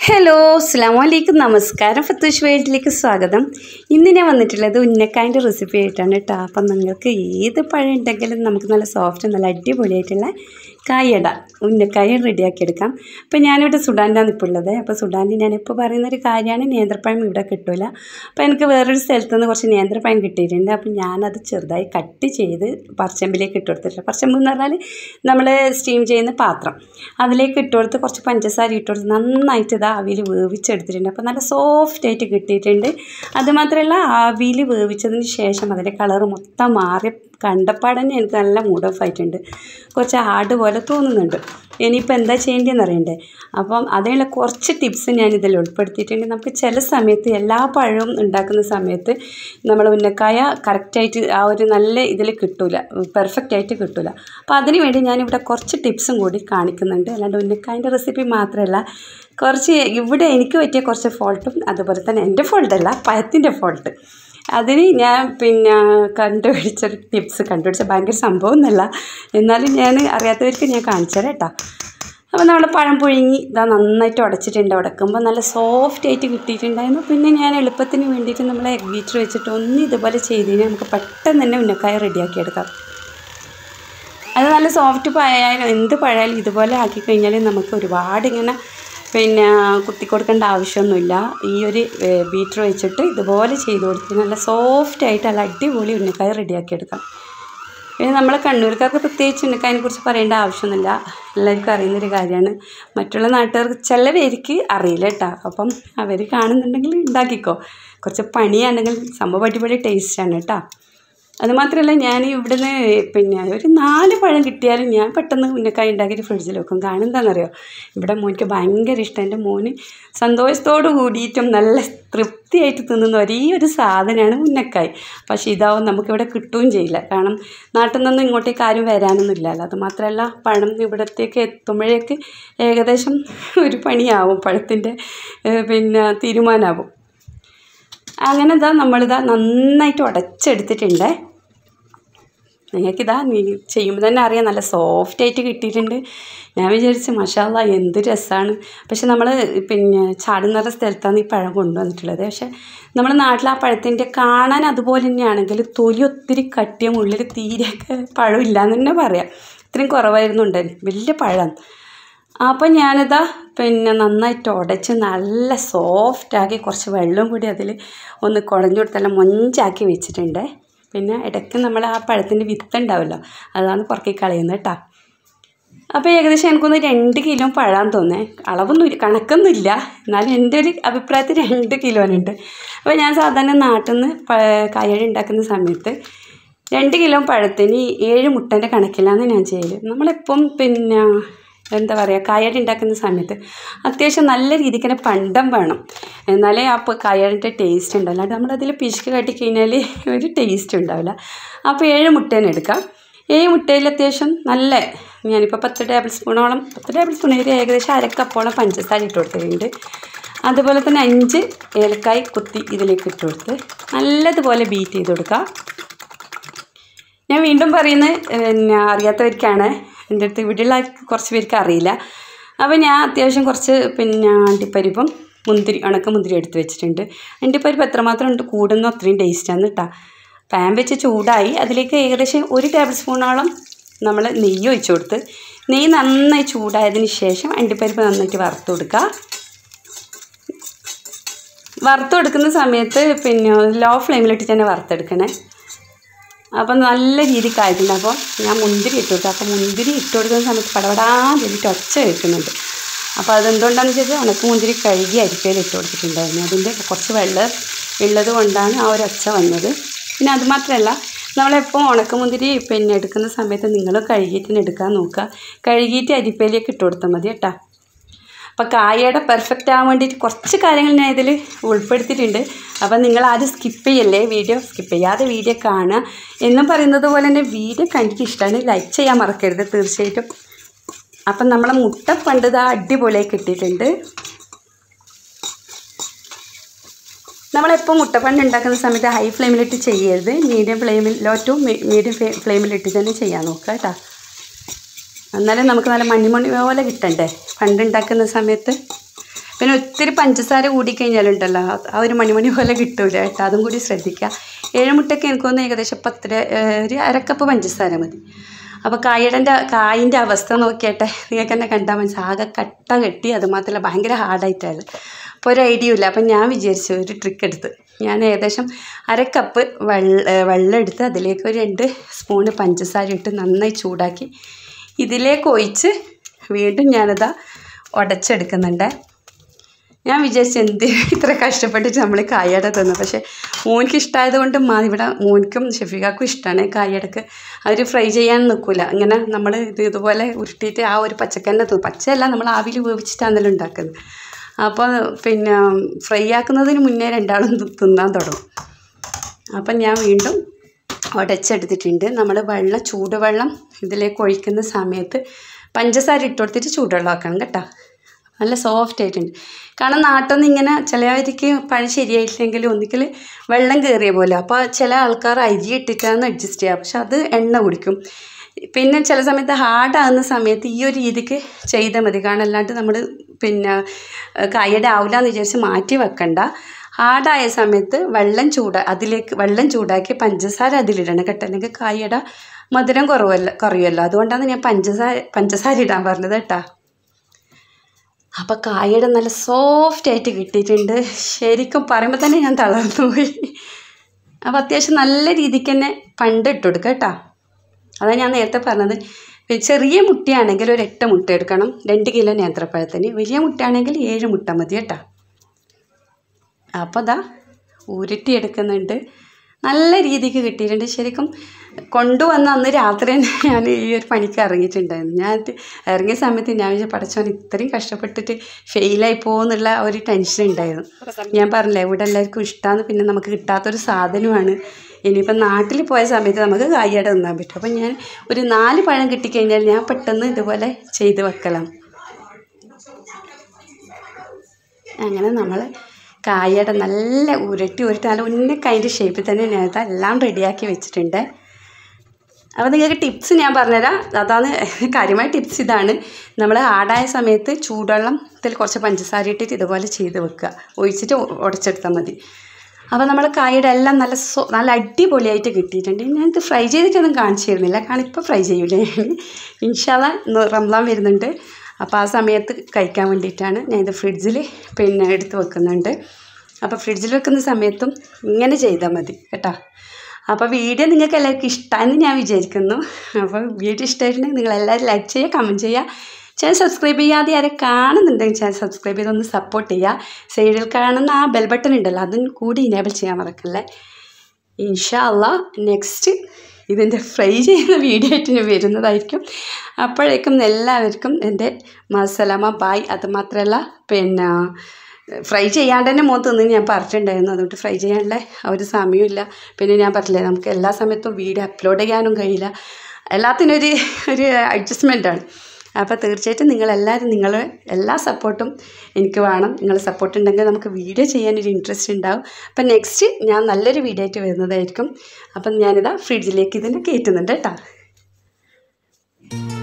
hello അസ്സാം വലൈക്കും നമസ്കാരം ഫത്തൂഷ് വേൾഡിലേക്ക് സ്വാഗതം ഇന്ന് ഞാൻ വന്നിട്ടുള്ളത് ഉന്നക്കായൻ്റെ റെസിപ്പി ആയിട്ടാണ് കേട്ടോ അപ്പം നിങ്ങൾക്ക് ഏത് പഴം ഉണ്ടെങ്കിലും നമുക്ക് നല്ല സോഫ്റ്റ് നല്ല അടിപൊളിയായിട്ടുള്ള കായട ഉന്നക്കായ റെഡിയാക്കി എടുക്കാം അപ്പം ഞാനിവിടെ സുഡാനിലാണ് ഇപ്പോൾ ഉള്ളത് അപ്പോൾ സുഡാനിൽ ഞാനിപ്പോൾ പറയുന്നൊരു കാര്യമാണ് നേന്ത്രപ്പഴം ഇവിടെ കിട്ടില്ല അപ്പോൾ എനിക്ക് വേറൊരു സ്ഥലത്ത് നിന്ന് കുറച്ച് നേന്ത്രപ്പഴം കിട്ടിയിട്ടുണ്ട് അപ്പം ഞാനത് ചെറുതായി കട്ട് ചെയ്ത് പറച്ചമ്പിലേക്ക് ഇട്ട് കൊടുത്തിട്ടുണ്ട് പറച്ചമ്പ് എന്ന് പറഞ്ഞാൽ നമ്മൾ സ്റ്റീം ചെയ്യുന്ന പാത്രം അതിലേക്ക് ഇട്ട് കൊടുത്ത് കുറച്ച് പഞ്ചസാര ഇട്ട് കൊടുത്ത് നന്നായിട്ട് ഇത് ആവിയിൽ വേവിച്ചെടുത്തിട്ടുണ്ട് അപ്പോൾ നല്ല സോഫ്റ്റ് ആയിട്ട് കിട്ടിയിട്ടുണ്ട് അതുമാത്രമല്ല ആവിയിൽ വേവിച്ചതിന് ശേഷം അതിൻ്റെ കളർ മൊത്തം മാറി കണ്ടപ്പാടന്നെ എനിക്ക് നല്ല മൂഡ് ഓഫ് ആയിട്ടുണ്ട് കുറച്ച് ഹാർഡ് പോലെ തോന്നുന്നുണ്ട് ഇനിയിപ്പോൾ എന്താ ചെയ്യേണ്ടതെന്ന് അറിയണ്ടേ അപ്പം അതിനുള്ള കുറച്ച് ടിപ്സ് ഞാൻ ഇതിൽ ഉൾപ്പെടുത്തിയിട്ടുണ്ട് നമുക്ക് ചില സമയത്ത് എല്ലാ പഴവും ഉണ്ടാക്കുന്ന സമയത്ത് നമ്മൾ ഉന്നക്കായ കറക്റ്റായിട്ട് ആ ഒരു നല്ല ഇതിൽ കിട്ടൂല പെർഫെക്റ്റ് ആയിട്ട് കിട്ടൂല അപ്പോൾ അതിന് വേണ്ടി ഞാനിവിടെ കുറച്ച് ടിപ്സും കൂടി കാണിക്കുന്നുണ്ട് അല്ലാണ്ട് ഉന്നക്കായൻ്റെ റെസിപ്പി മാത്രമല്ല കുറച്ച് ഇവിടെ എനിക്ക് പറ്റിയ കുറച്ച് ഫോൾട്ടും അതുപോലെ തന്നെ എൻ്റെ ഫോൾട്ടല്ല പഴത്തിൻ്റെ ഫോൾട്ട് അതിന് ഞാൻ പിന്നെ കണ്ടുപിടിച്ച ടിപ്സ് കണ്ടുപിടിച്ച ഭയങ്കര സംഭവം എന്നല്ല എന്നാലും ഞാൻ അറിയാത്തവർക്ക് ഞാൻ കാണിച്ചു തരാം കേട്ടോ അപ്പോൾ നമ്മൾ പഴം പുഴുങ്ങി ഇതാ നന്നായിട്ട് ഉടച്ചിട്ടുണ്ട് ഉടക്കുമ്പോൾ നല്ല സോഫ്റ്റ് ആയിട്ട് കിട്ടിയിട്ടുണ്ടായിരുന്നു പിന്നെ ഞാൻ എളുപ്പത്തിന് വേണ്ടിയിട്ട് നമ്മൾ എഗ് ബീറ്റർ വെച്ചിട്ട് ഒന്ന് ഇതുപോലെ ചെയ്ത് കഴിഞ്ഞാൽ നമുക്ക് പെട്ടെന്ന് തന്നെ ഉന്നക്കായ റെഡിയാക്കി എടുക്കാം അത് നല്ല സോഫ്റ്റ് പഴയായാലും എന്ത് പഴയായാലും ഇതുപോലെ ആക്കി കഴിഞ്ഞാൽ നമുക്ക് ഒരുപാട് ഇങ്ങനെ പിന്നെ കുത്തി കൊടുക്കേണ്ട ആവശ്യമൊന്നുമില്ല ഈ ഒരു ബീറ്റർ വെച്ചിട്ട് ഇതുപോലെ ചെയ്ത് കൊടുത്ത് നല്ല സോഫ്റ്റ് ആയിട്ട് നല്ല അടിപൊളി ഉന്നക്കായ റെഡിയാക്കി എടുക്കാം പിന്നെ നമ്മളെ കണ്ണൂർക്കാർക്ക് പ്രത്യേകിച്ച് ഉന്നക്കായനെ കുറിച്ച് പറയേണ്ട ആവശ്യമൊന്നുമില്ല എല്ലാവർക്കും അറിയുന്നൊരു കാര്യമാണ് മറ്റുള്ള നാട്ടുകാർക്ക് ചില പേർക്ക് അറിയില്ല കേട്ടോ അപ്പം അവർ കാണുന്നുണ്ടെങ്കിൽ ഉണ്ടാക്കിക്കോ കുറച്ച് പണിയാണെങ്കിൽ സംഭവം അടിപൊളി ടേസ്റ്റാണ് കേട്ടോ അതുമാത്രമല്ല ഞാൻ ഇവിടുന്ന് പിന്നെ ഒരു നാല് പഴം കിട്ടിയാലും ഞാൻ പെട്ടെന്ന് ഉന്നക്കായ ഉണ്ടാക്കിയിട്ട് ഫ്രിഡ്ജിൽ വെക്കും കാരണം എന്താണെന്നറിയോ ഇവിടെ മോനിക്ക് ഭയങ്കര ഇഷ്ടം എൻ്റെ മോന് സന്തോഷത്തോട് കൂടിയിട്ടും നല്ല തൃപ്തിയായിട്ട് തിന്നുന്ന ഒരേ ഒരു സാധനമാണ് ഉന്നക്കായ് പക്ഷേ ഇതാവും നമുക്കിവിടെ കിട്ടുകയും ചെയ്യില്ല കാരണം നാട്ടിൽ നിന്നും ഇങ്ങോട്ടേക്ക് ആരും വരാനൊന്നും ഇല്ലല്ലോ അതുമാത്രമല്ല പഴം ഇവിടത്തേക്ക് എത്തുമ്പോഴേക്ക് ഏകദേശം ഒരു പണിയാവും പഴത്തിൻ്റെ പിന്നെ തീരുമാനമാവും അങ്ങനെ ഇതാ നമ്മളിതാ നന്നായിട്ട് ഉടച്ചെടുത്തിട്ടുണ്ട് നിങ്ങൾക്കിതാ നീ ചെയ്യുമ്പോൾ തന്നെ അറിയാം നല്ല സോഫ്റ്റ് ആയിട്ട് കിട്ടിയിട്ടുണ്ട് ഞാൻ വിചാരിച്ചു മഷാല്ല എന്ത് രസമാണ് പക്ഷെ നമ്മൾ പിന്നെ ചാടുന്നറ സ്ഥലത്താണ് ഈ പഴം കൊണ്ടുവന്നിട്ടുള്ളത് പക്ഷെ നമ്മുടെ നാട്ടിൽ ആ പഴത്തിൻ്റെ കാണാൻ അതുപോലെ തന്നെയാണെങ്കിൽ തൊലി ഒത്തിരി കട്ടിയും ഉള്ളിൽ തീരെയൊക്കെ പഴം ഇല്ലയെന്ന് തന്നെ പറയാം ഇത്രയും കുറവായിരുന്നു ഉണ്ടായിരുന്നു വലിയ പഴം അപ്പം ഞാനിതാ പിന്നെ നന്നായിട്ട് ഉടച്ച് നല്ല സോഫ്റ്റാക്കി കുറച്ച് വെള്ളം കൂടി അതിൽ ഒന്ന് കുടഞ്ഞു കൊടുത്തെല്ലാം മൊഞ്ചാക്കി വെച്ചിട്ടുണ്ട് പിന്നെ ഇടയ്ക്ക് നമ്മൾ ആ പഴത്തിൻ്റെ വിത്ത് ഉണ്ടാവുമല്ലോ അതാണ് പുറക്കി കളയുന്നത് കേട്ടോ അപ്പോൾ ഏകദേശം എനിക്കൊന്ന് രണ്ട് കിലോ പഴം തോന്നേ അളവൊന്നും കണക്കൊന്നുമില്ല എന്നാലും എൻ്റെ ഒരു അഭിപ്രായത്തിൽ രണ്ട് കിലോനുണ്ട് അപ്പോൾ ഞാൻ സാധാരണ നാട്ടിൽ നിന്ന് കായഴി ഉണ്ടാക്കുന്ന സമയത്ത് രണ്ട് കിലോ പഴത്തിന് ഏഴ് മുട്ടൻ്റെ കണക്കിലാണ് ഞാൻ ചെയ്യൽ നമ്മളെപ്പം പിന്നെ എന്താ പറയുക കായടി ഉണ്ടാക്കുന്ന സമയത്ത് അത്യാവശ്യം നല്ല രീതിക്ക് തന്നെ പണ്ടം വേണം എന്നാലേ അപ്പോൾ കായടിൻ്റെ ടേസ്റ്റ് ഉണ്ടാവില്ല അല്ലാണ്ട് നമ്മളതിൽ പിശുക്ക് കാട്ടി കഴിഞ്ഞാൽ ഒരു ടേസ്റ്റ് ഉണ്ടാവില്ല അപ്പോൾ ഏഴ് മുട്ടേനെ എടുക്കാം ഏഴ് മുട്ടയിൽ അത്യാവശ്യം നല്ല ഞാനിപ്പോൾ പത്ത് ടേബിൾ സ്പൂണോളം പത്ത് ടേബിൾ സ്പൂൺ ഒരു ഏകദേശം അരക്കപ്പോളം പഞ്ചസാര ഇട്ട് കൊടുത്തിട്ടുണ്ട് അതുപോലെ തന്നെ അഞ്ച് ഏലക്കായ് കുത്തി ഇതിലേക്ക് ഇട്ട് കൊടുത്ത് നല്ലതുപോലെ ബീറ്റ് ചെയ്ത് കൊടുക്കുക ഞാൻ വീണ്ടും പറയുന്നത് പിന്നെ അറിയാത്തവർക്കാണ് എൻ്റെ അടുത്ത് ഇവിടെയുള്ള കുറച്ച് പേർക്ക് അറിയില്ല അപ്പോൾ ഞാൻ അത്യാവശ്യം കുറച്ച് പിന്നെ അണ്ടിപ്പരിപ്പും മുന്തിരി ഉണക്ക മുന്തിരി എടുത്ത് വെച്ചിട്ടുണ്ട് അണ്ടിപ്പരിപ്പ് എത്രമാത്രം ഉണ്ട് കൂടുന്ന അത്രയും ടേസ്റ്റാണ് കേട്ടോ പാൻ വെച്ച് ചൂടായി അതിലേക്ക് ഏകദേശം ഒരു ടേബിൾ സ്പൂണോളം നമ്മൾ നെയ്യ് ഒഴിച്ച് കൊടുത്ത് നെയ്യ് നന്നായി ചൂടായതിന് ശേഷം അണ്ടിപ്പരിപ്പ് നന്നായിട്ട് വറുത്ത് കൊടുക്കുക വറുത്ത് കൊടുക്കുന്ന സമയത്ത് പിന്നെ ലോ ഫ്ലെയിമിലിട്ടിട്ട് തന്നെ വറുത്തെടുക്കണേ അപ്പം നല്ല രീതിക്കായിട്ടുണ്ട് അപ്പോൾ ഞാൻ മുന്തിരി ഇട്ട് കൊടുത്തു അപ്പോൾ മുന്തിരി ഇട്ട് കൊടുക്കുന്ന സമയത്ത് പടപടാ ചെയ്തിട്ട് ഒച്ച കേൾക്കുന്നുണ്ട് അപ്പോൾ അതെന്തുകൊണ്ടാണെന്ന് വെച്ചാൽ ഉണക്ക് മുന്തിരി കഴുകി അരിപ്പയിൽ ഇട്ട് കൊടുത്തിട്ടുണ്ടായിരുന്നു അതിൻ്റെ കുറച്ച് വെള്ളം ഉള്ളത് കൊണ്ടാണ് ആ ഒരു ഒച്ച വന്നത് പിന്നെ അതുമാത്രമല്ല നമ്മളെപ്പോൾ ഉണക്കമുന്തിരി പിന്നെ എടുക്കുന്ന സമയത്ത് നിങ്ങൾ കഴുകിയിട്ട് തന്നെ എടുക്കാൻ നോക്കുക കഴുകിയിട്ട് അരിപ്പയിലേക്ക് ഇട്ട് കൊടുത്താൽ മതി കേട്ടോ അപ്പോൾ കായയുടെ പെർഫെക്റ്റ് ആകാൻ വേണ്ടിയിട്ട് കുറച്ച് കാര്യങ്ങൾ ഞാൻ ഇതിൽ ഉൾപ്പെടുത്തിയിട്ടുണ്ട് അപ്പം നിങ്ങൾ ആരും സ്കിപ്പ് ചെയ്യല്ലേ വീഡിയോ സ്കിപ്പ് ചെയ്യാതെ വീഡിയോ കാണുക എന്നും പറയുന്നത് പോലെ തന്നെ വീഡിയോ കണ്ടിട്ട് ഇഷ്ടമാണ് ലൈക്ക് ചെയ്യാൻ മറക്കരുത് തീർച്ചയായിട്ടും അപ്പം നമ്മളെ മുട്ട പണ്ട് ഇതാ അടിപൊളിയായി കിട്ടിയിട്ടുണ്ട് നമ്മളെപ്പോൾ മുട്ടപ്പണ്ട് ഉണ്ടാക്കുന്ന സമയത്ത് ഹൈ ഫ്ലെയിമിലിട്ട് ചെയ്യരുത് മീഡിയം ഫ്ലെയിമിൽ ലോ ടു മീഡിയം ഫ്ലെയിമിലിട്ട് തന്നെ ചെയ്യാൻ നോക്കുക കേട്ടോ എന്നാലും നമുക്ക് നല്ല മണിമണി പോലെ കിട്ടണ്ടേ പണ്ടുണ്ടാക്കുന്ന സമയത്ത് പിന്നെ ഒത്തിരി പഞ്ചസാര കൂടിക്കഴിഞ്ഞാലുണ്ടല്ലോ ആ- ആ ഒരു മണിമണി പോലെ കിട്ടൂല കേട്ടോ അതും കൂടി ശ്രദ്ധിക്കുക ഏഴ് മുട്ടയ്ക്ക് എനിക്കൊന്ന് ഏകദേശം പത്തര ഏഹ്, ഒരു അരക്കപ്പ് പഞ്ചസാര മതി അപ്പോൾ കായടൻ്റെ കായിൻ്റെ അവസ്ഥ നോക്കിയാട്ടെ നിങ്ങൾക്ക് തന്നെ കണ്ടാൽ മനസ്സിലാവും ആകെ കട്ട കെട്ടി അത് മാത്രമല്ല ഭയങ്കര ഹാർഡായിട്ടാണ് അപ്പോൾ ഒരു ഐഡിയ ഇല്ല അപ്പം ഞാൻ വിചാരിച്ചു ഒരു ട്രിക്ക് എടുത്ത് ഞാൻ ഏകദേശം അര കപ്പ് വെള്ള വെള്ളം എടുത്ത് അതിലേക്ക് ഒരു രണ്ട് സ്പൂണ് പഞ്ചസാര ഇട്ട് നന്നായി ചൂടാക്കി ഇതിലേക്ക് ഒഴിച്ച് വീണ്ടും ഞാനതാ ഉടച്ചെടുക്കുന്നുണ്ട് ഞാൻ വിചാരിച്ചു എന്ത് ഇത്ര കഷ്ടപ്പെട്ടിട്ട് നമ്മൾ കായട തന്നു പക്ഷേ മോനിക്ക് ഇഷ്ടമായത് കൊണ്ട് മാ ഇവിടെ മോനിക്കും ഷെഫികാക്കും ഇഷ്ടമാണ് കായടക്ക് അവർ ഫ്രൈ ചെയ്യാൻ നിൽക്കില്ല ഇങ്ങനെ നമ്മൾ ഇത് ഇതുപോലെ ഉരുട്ടിയിട്ട് ആ ഒരു പച്ചക്കന്നെ തു പച്ചയല്ല നമ്മൾ ആവിയിൽ വേവിച്ചിട്ടാണല്ലോ ഉണ്ടാക്കുന്നത് അപ്പോൾ പിന്നെ ഫ്രൈ ആക്കുന്നതിന് മുന്നേ രണ്ടാളും തി- തിന്നാൻ തുടങ്ങും അപ്പം ഞാൻ വീണ്ടും ഉടച്ചെടുത്തിട്ടുണ്ട് നമ്മൾ വെള്ളം ചൂടുവെള്ളം ഇതിലേക്ക് ഒഴിക്കുന്ന സമയത്ത് പഞ്ചസാര ഇട്ട് കൊടുത്തിട്ട് ചൂടുവെള്ളം ആക്കണം കേട്ടോ നല്ല സോഫ്റ്റ് ആയിട്ടുണ്ട് കാരണം നാട്ടിൽ ഇങ്ങനെ ചിലവർക്ക് പഴം ശരിയായിട്ടില്ലെങ്കിൽ ഒന്നിക്കൽ വെള്ളം കയറിയ പോലെ അപ്പോൾ ചില ആൾക്കാർ അരി ഇട്ടിട്ടാണ് അഡ്ജസ്റ്റ് ചെയ്യുക പക്ഷെ അത് എണ്ണ കുടിക്കും പിന്നെ ചില സമയത്ത് ഹാർഡാകുന്ന സമയത്ത് ഈ ഒരു രീതിക്ക് ചെയ്താൽ മതി കാരണം അല്ലാണ്ട് നമ്മൾ പിന്നെ കായയുടെ ആവില്ല എന്ന് വിചാരിച്ച് മാറ്റി വെക്കണ്ട ഹാർഡായ സമയത്ത് വെള്ളം ചൂട അതിലേക്ക് വെള്ളം ചൂടാക്കി പഞ്ചസാര അതിലിടണം കേട്ടോ അല്ലെങ്കിൽ കായയുടെ മധുരം കുറവല്ല കുറയുമല്ലോ അതുകൊണ്ടാണ് ഞാൻ പഞ്ചസാര പഞ്ചസാര ഇടാൻ പറഞ്ഞത് കേട്ടോ അപ്പോൾ കായയുടെ നല്ല സോഫ്റ്റ് ആയിട്ട് കിട്ടിയിട്ടുണ്ട് ശരിക്കും പറയുമ്പോൾ തന്നെ ഞാൻ തളർന്നു പോയി അപ്പോൾ അത്യാവശ്യം നല്ല രീതിക്ക് തന്നെ പണ്ട് ഇട്ട് കൊടുക്കുക കേട്ടോ അതാണ് ഞാൻ നേരത്തെ പറഞ്ഞത് പിന്നെ ചെറിയ മുട്ടയാണെങ്കിൽ ഒരു എട്ട് മുട്ട എടുക്കണം രണ്ട് കിലോ നേന്ത്രപ്പഴത്തിന് വലിയ മുട്ടയാണെങ്കിൽ ഏഴ് മുട്ട മതി കേട്ടോ അപ്പോൾ അതാ ഉരുട്ടിയെടുക്കുന്നുണ്ട് നല്ല രീതിക്ക് കിട്ടിയിട്ടുണ്ട് ശരിക്കും കൊണ്ടുവന്ന അന്ന് രാത്രി തന്നെ ഞാൻ ഈ ഒരു പണിക്ക് ഇറങ്ങിയിട്ടുണ്ടായിരുന്നു ഞാൻ ഇത് ഇറങ്ങിയ സമയത്ത് ഞാൻ വിചാരിച്ചു പഠിച്ചവൻ ഇത്രയും കഷ്ടപ്പെട്ടിട്ട് ഫെയിലായി പോകുന്നുള്ള ഒരു ടെൻഷൻ ഉണ്ടായിരുന്നു ഞാൻ പറഞ്ഞില്ലേ ഇവിടെ എല്ലാവർക്കും ഇഷ്ടമാണ് പിന്നെ നമുക്ക് കിട്ടാത്തൊരു സാധനമാണ് ഇനിയിപ്പം നാട്ടിൽ പോയ സമയത്ത് നമുക്ക് കായ്യട തിന്നാൻ പറ്റും അപ്പം ഞാൻ ഒരു നാല് പഴം കിട്ടിക്കഴിഞ്ഞാൽ ഞാൻ പെട്ടെന്ന് ഇതുപോലെ ചെയ്ത് വെക്കലാണ് അങ്ങനെ നമ്മൾ കായയുടെ നല്ല ഉരുട്ടി ഉരുട്ടി നല്ല ഉന്നക്കതിൻ്റെ ഷേപ്പിൽ തന്നെ ഞാൻ ഇതെല്ലാം റെഡിയാക്കി വെച്ചിട്ടുണ്ട് അപ്പോൾ നിങ്ങൾക്ക് ടിപ്സ് ഞാൻ പറഞ്ഞുതരാം അതാണ് കാര്യമായ ടിപ്സ് ഇതാണ് നമ്മൾ ആടായ സമയത്ത് ചൂടുവെള്ളത്തിൽ കുറച്ച് പഞ്ചസാര ഇട്ടിട്ട് ഇതുപോലെ ചെയ്ത് വെക്കുക ഒഴിച്ചിട്ട് ഉടച്ചെടുത്താൽ മതി അപ്പോൾ നമ്മൾ കായയുടെ എല്ലാം നല്ല സോ നല്ല അടിപൊളിയായിട്ട് കിട്ടിയിട്ടുണ്ട് ഞാനിത് ഫ്രൈ ചെയ്തിട്ടൊന്നും കാണിച്ചു തരുന്നില്ല കാരണം ഇപ്പോൾ ഫ്രൈ ചെയ്യൂലേ ഇൻഷാല്ല റംലാൻ വരുന്നുണ്ട് അപ്പോൾ ആ സമയത്ത് കഴിക്കാൻ വേണ്ടിയിട്ടാണ് ഞാൻ ഇത് ഫ്രിഡ്ജിൽ പിന്നെ എടുത്ത് വെക്കുന്നുണ്ട് അപ്പോൾ ഫ്രിഡ്ജിൽ വെക്കുന്ന സമയത്തും ഇങ്ങനെ ചെയ്താൽ മതി കേട്ടോ അപ്പോൾ വീഡിയോ നിങ്ങൾക്ക് എല്ലാവർക്കും ഇഷ്ടമായെന്ന് ഞാൻ വിചാരിക്കുന്നു അപ്പോൾ വീഡിയോ ഇഷ്ടമായിട്ടുണ്ടെങ്കിൽ നിങ്ങൾ എല്ലാവരും ലൈക്ക് ചെയ്യുക കമൻറ്റ് ചെയ്യുക ചാനൽ സബ്സ്ക്രൈബ് ചെയ്യാതെ ആരെ കാണുന്നുണ്ടെങ്കിൽ ചാനൽ സബ്സ്ക്രൈബ് ചെയ്തൊന്ന് സപ്പോർട്ട് ചെയ്യുക സൈഡിൽ കാണുന്ന ആ ബെൽ ബട്ടൺ ഉണ്ടല്ലോ അതും കൂടി ഇനേബിൾ ചെയ്യാൻ മറക്കല്ലേ ഇൻഷാ അല്ലാ നെക്സ്റ്റ് ഇതിൻ്റെ ഫ്രൈ ചെയ്യുന്ന വീഡിയോ ആയിട്ട് ഞാൻ വരുന്നതായിരിക്കും അപ്പോഴേക്കും എല്ലാവർക്കും എൻ്റെ മസലമ ബായ് അത് മാത്രമല്ല പിന്നെ ഫ്രൈ ചെയ്യാണ്ട് തന്നെ മോൻ തിന്ന് ഞാൻ പറഞ്ഞിട്ടുണ്ടായിരുന്നു അതുകൊണ്ട് ഫ്രൈ ചെയ്യാനുള്ള ആ ഒരു സമയമില്ല പിന്നെ ഞാൻ പറഞ്ഞില്ലേ നമുക്ക് എല്ലാ സമയത്തും വീഡിയോ അപ്ലോഡ് ചെയ്യാനും കഴിയില്ല എല്ലാത്തിനും ഒരു ഒരു അഡ്ജസ്റ്റ്മെൻറ്റാണ് അപ്പോൾ തീർച്ചയായിട്ടും നിങ്ങളെല്ലാവരും നിങ്ങൾ എല്ലാ സപ്പോർട്ടും എനിക്ക് വേണം നിങ്ങൾ സപ്പോർട്ട് ഉണ്ടെങ്കിൽ നമുക്ക് വീഡിയോ ചെയ്യാനൊരു ഇൻട്രസ്റ്റ് ഉണ്ടാവും അപ്പം നെക്സ്റ്റ് ഞാൻ നല്ലൊരു വീഡിയോ ആയിട്ട് വരുന്നതായിരിക്കും അപ്പം ഞാനിതാ ഫ്രിഡ്ജിലേക്ക് ഇതിനെ കയറ്റുന്നുണ്ട് കേട്ടോ